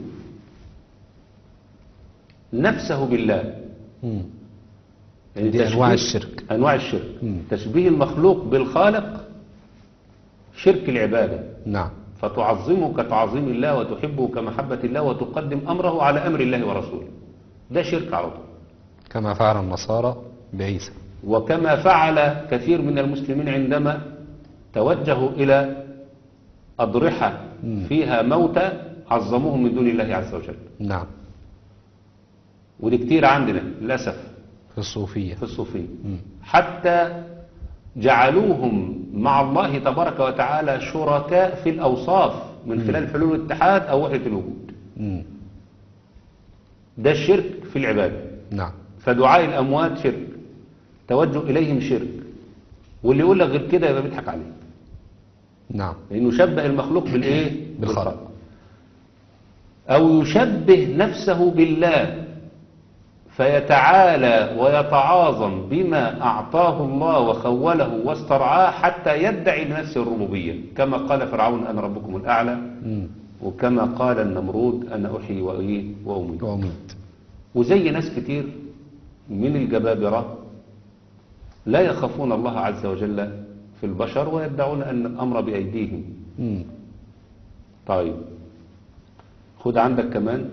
نفسه بالله مم. يعني دي تشبيه- أنواع الشرك أنواع الشرك مم. تشبيه المخلوق بالخالق شرك العبادة نعم فتعظمه كتعظيم الله وتحبه كمحبة الله وتقدم أمره على أمر الله ورسوله ده شرك على طول كما فعل النصارى بعيسى وكما فعل كثير من المسلمين عندما توجهوا إلى أضرحة مم. فيها موتى عظموهم من دون الله عز وجل نعم ودي كتير عندنا للأسف في الصوفية في الصوفية مم. حتى جعلوهم مع الله تبارك وتعالى شركاء في الأوصاف من خلال حلول الاتحاد أو وحدة الوجود مم. ده الشرك في العبادة نعم فدعاء الأموات شرك توجه إليهم شرك واللي يقول لك غير كده يبقى بيضحك عليه نعم لأنه شبه المخلوق بالإيه؟ بالخلق. أو يشبه نفسه بالله فيتعالى ويتعاظم بما أعطاه الله وخوله واسترعاه حتى يدعي لنفسه الربوبية كما قال فرعون أنا ربكم الأعلى مم. وكما قال النمرود أنا أحيي وأيه وأميت وأميت وزي ناس كتير من الجبابرة لا يخافون الله عز وجل في البشر ويدعون أن الأمر بأيديهم مم. طيب خد عندك كمان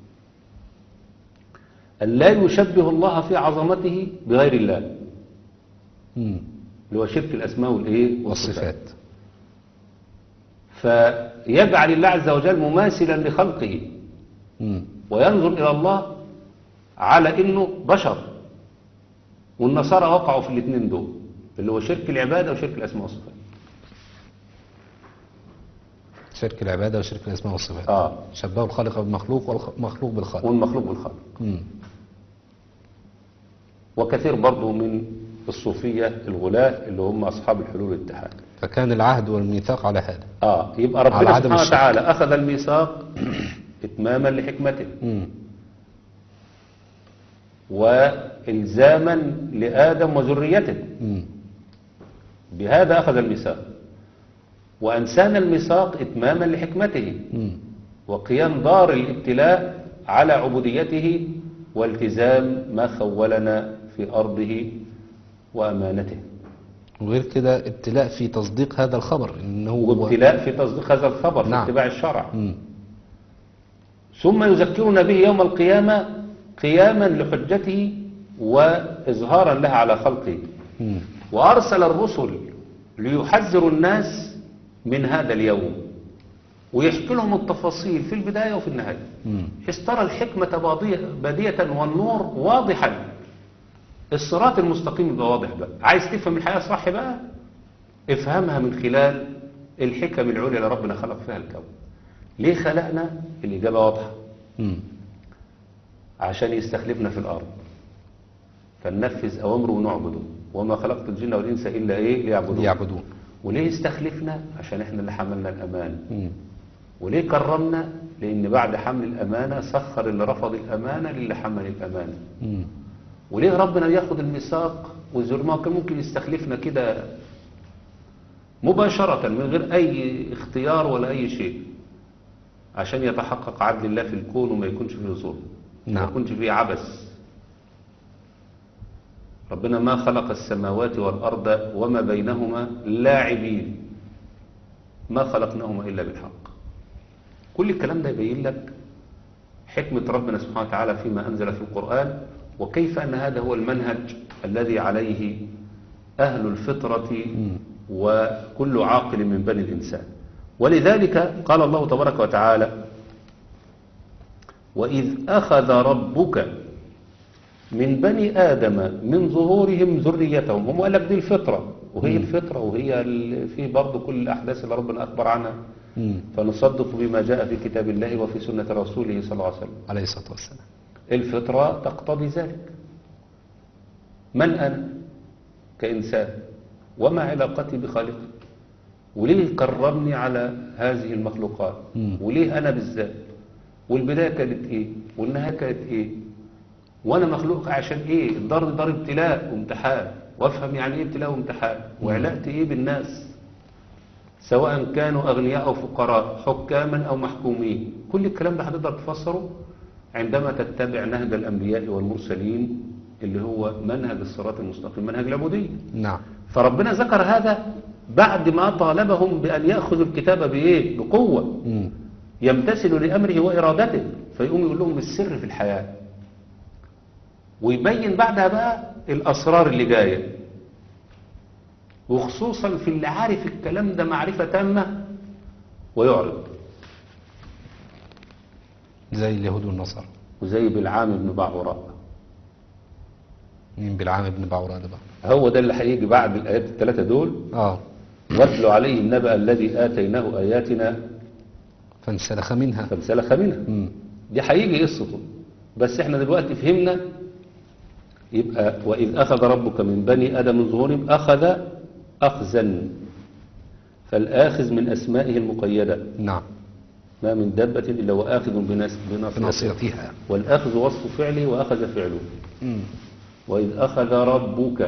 أن لا يشبه الله في عظمته بغير الله مم. اللي هو شرك الأسماء والإيه والصفات فيجعل الله عز وجل مماثلا لخلقه مم. وينظر إلى الله على إنه بشر والنصارى وقعوا في الاثنين دول اللي هو شرك العبادة وشرك الأسماء والصفات شرك العبادة وشرك الأسماء والصفات آه شبهوا الخالق بالمخلوق والمخلوق بالخالق والمخلوق بالخلق مم. وكثير برضه من الصوفية الغلاة اللي هم أصحاب الحلول والاتحاد فكان العهد والميثاق على هذا آه يبقى على ربنا عدم سبحانه الشرك. وتعالى أخذ الميثاق إتماما لحكمته مم. وإلزاما لآدم وذريته مم. بهذا أخذ الميثاق وأنسان الميثاق إتماما لحكمته مم. وقيام دار الابتلاء على عبوديته والتزام ما خولنا في أرضه وأمانته وغير كده ابتلاء في تصديق هذا الخبر انه هو وابتلاء في تصديق هذا الخبر في نعم. اتباع الشرع مم. ثم يذكرنا به يوم القيامة قياما لحجته وإظهارا لها على خلقه مم. وأرسل الرسل ليحذروا الناس من هذا اليوم ويحكي لهم التفاصيل في البداية وفي النهاية مم. حيث ترى الحكمة باضية- بادية والنور واضحا الصراط المستقيم يبقى واضح بقى عايز تفهم الحياة صح بقى افهمها من خلال الحكم العليا اللي ربنا خلق فيها الكون ليه خلقنا الإجابة واضحة مم. عشان يستخلفنا في الأرض فننفذ أوامره ونعبده وما خلقت الجن والإنس إلا إيه ليعبدون ليعبدون وليه استخلفنا عشان احنا اللي حملنا الأمان مم. وليه كرمنا لأن بعد حمل الأمانة سخر اللي رفض الأمانة للي حمل الأمانة مم. وليه ربنا ياخد الميثاق والزر ما كان ممكن يستخلفنا كده مباشرة من غير أي اختيار ولا أي شيء عشان يتحقق عدل الله في الكون وما يكونش فيه ظلم ما نعم. يكونش فيه عبث ربنا ما خلق السماوات والأرض وما بينهما لاعبين ما خلقناهما إلا بالحق كل الكلام ده يبين لك حكمة ربنا سبحانه وتعالى فيما أنزل في القرآن وكيف أن هذا هو المنهج الذي عليه أهل الفطرة وكل عاقل من بني الإنسان ولذلك قال الله تبارك وتعالى وإذ أخذ ربك من بني آدم من ظهورهم ذريتهم هم قال لك دي الفطرة وهي الفطرة وهي ال- في برضه كل الأحداث اللي ربنا أخبر عنها مم. فنصدق بما جاء في كتاب الله وفي سنة رسوله صلى الله عليه وسلم عليه الصلاة والسلام الفطرة تقتضي ذلك من أنا كإنسان وما علاقتي بخالقي وليه كرمني على هذه المخلوقات مم. وليه أنا بالذات والبداية كانت إيه والنهاية كانت إيه وأنا مخلوق عشان إيه الدار دي دار ابتلاء وامتحان وافهم يعني إيه ابتلاء وامتحان وعلاقتي إيه بالناس سواء كانوا أغنياء أو فقراء حكاما أو محكومين كل الكلام ده هتقدر تفسره عندما تتبع نهج الأنبياء والمرسلين اللي هو منهج الصراط المستقيم منهج العبودية نعم فربنا ذكر هذا بعد ما طالبهم بأن يأخذوا الكتاب بإيه؟ بقوة مم. يمتثلوا لأمره وإرادته فيقوم يقول لهم السر في الحياة ويبين بعدها بقى الأسرار اللي جاية وخصوصا في اللي عارف الكلام ده معرفة تامة ويعرض زي اليهود والنصارى وزي بالعام بن بعوراء مين بالعام ابن بعوراء ده بقى هو ده اللي هيجي بعد الآيات الثلاثة دول اه واتلو عليه النبأ الذي آتيناه آياتنا فانسلخ منها فانسلخ منها مم. دي هيجي قصته بس احنا دلوقتي فهمنا يبقى وإذ أخذ ربك من بني آدم من ظهورهم أخذ أخذا فالآخذ من أسمائه المقيدة نعم ما من دابة إلا وآخذ بناس- بناصيتها بناصيتها والأخذ وصف فعله وأخذ فعله مم. وإذ أخذ ربك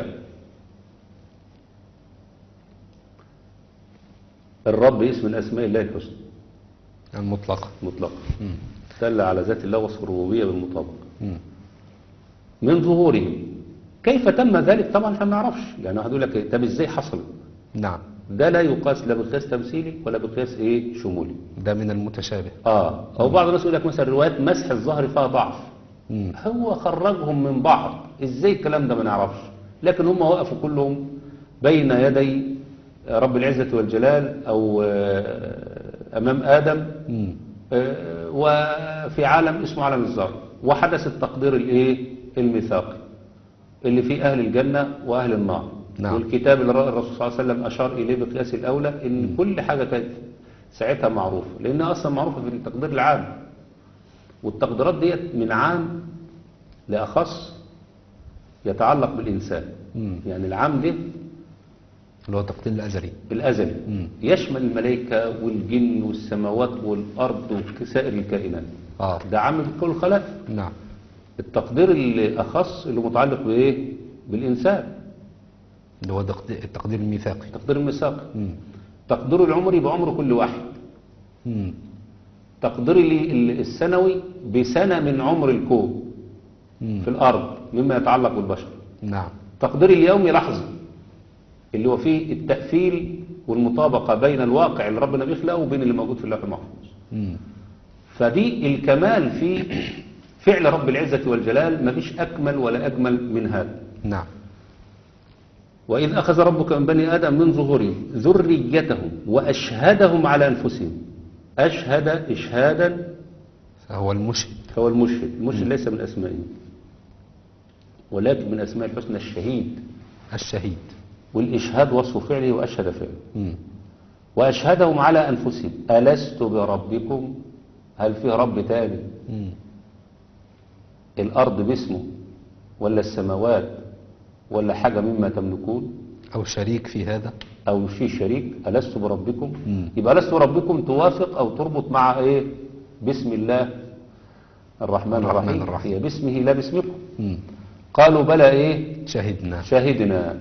الرب اسم من أسماء الله الحسنى المطلقة مطلقا مم. دل على ذات الله وصف الربوبية بالمطابقة مم. من ظهورهم كيف تم ذلك طبعا احنا ما نعرفش يعني واحد يقول لك طب ازاي حصل نعم ده لا يقاس لا بقياس تمثيلي ولا بقياس ايه شمولي ده من المتشابه اه او بعض الناس يقول لك مثلا روايات مسح الظهر فيها ضعف مم. هو خرجهم من بعض ازاي الكلام ده ما نعرفش لكن هم وقفوا كلهم بين يدي رب العزة والجلال او آه، امام ادم مم. آه، وفي عالم اسمه عالم الذر وحدث التقدير الايه الميثاقي اللي فيه اهل الجنة واهل النار نعم. والكتاب اللي الرسول صلى الله عليه وسلم اشار اليه بقياس الاولى ان كل حاجة كانت ساعتها معروفة لانها اصلا معروفة في التقدير العام والتقديرات ديت من عام لأخص يتعلق بالإنسان مم. يعني العام ده اللي هو التقدير الأزلي بالأزل مم. يشمل الملائكة والجن والسماوات والأرض وسائر الكائنات اه ده عام بكل الخلائق نعم التقدير الأخص اللي متعلق بإيه بالإنسان اللي هو تقدير- التقدير الميثاقي تقدير الميثاق مم. تقدير العمري بعمر كل واحد مم. تقدير ال- ال- السنوي بسنة من عمر الكون مم. في الأرض مما يتعلق بالبشر نعم تقدير اليومي لحظة اللي هو فيه التأفيل والمطابقة بين الواقع اللي ربنا بيخلقه وبين اللي موجود في اللوح المحفوظ مم. فدي الكمال في فعل رب العزة والجلال ما فيش أكمل ولا أجمل من هذا نعم وإذ أخذ ربك من بني آدم من ظهورهم ذريتهم وأشهدهم على أنفسهم أشهد إشهادا فهو المشهد فهو المشهد المشهد ليس من أسمائه ولكن من أسماء الحسنى الشهيد الشهيد والإشهاد وصف فعله وأشهد فعله مم. وأشهدهم على أنفسهم ألست بربكم هل في رب تاني مم. الأرض باسمه ولا السماوات ولا حاجة مما تملكون أو شريك في هذا أو في شريك ألست بربكم مم. يبقى ألست بربكم توافق أو تربط مع إيه بسم الله الرحمن, الرحمن الرحيم. الرحيم. هي باسمه لا باسمكم مم. قالوا بلى إيه شهدنا شهدنا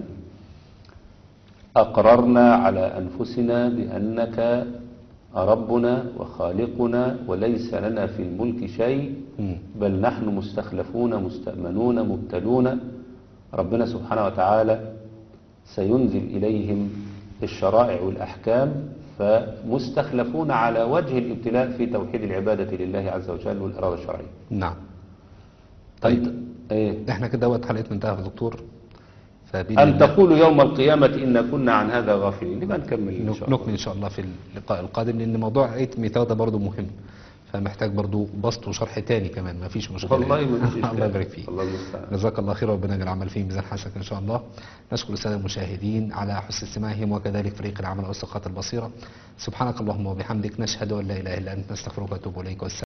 أقررنا على أنفسنا بأنك ربنا وخالقنا وليس لنا في الملك شيء مم. بل نحن مستخلفون مستأمنون مبتلون ربنا سبحانه وتعالى سينزل إليهم الشرائع والأحكام فمستخلفون على وجه الابتلاء في توحيد العبادة لله عز وجل والإرادة الشرعية نعم طيب إيه؟ احنا كده وقت حلقتنا انتهى يا دكتور فبإذن أن الله تقول يوم القيامة إن كنا عن هذا غافلين نبقى نكمل إن شاء الله نكمل ان شاء الله في اللقاء القادم لان موضوع آية الميثاق ده برضه مهم فمحتاج برضه بسط وشرح تاني كمان ما فيش مشكلة والله ما فيش الله يبارك فيك الله المستعان جزاك الله خير وربنا يجعل العمل فيه ميزان حسنك ان شاء الله نشكر الساده المشاهدين على حسن استماعهم وكذلك فريق العمل والثقات البصيره سبحانك اللهم وبحمدك نشهد ان لا اله الا انت نستغفرك ونتوب اليك والسلام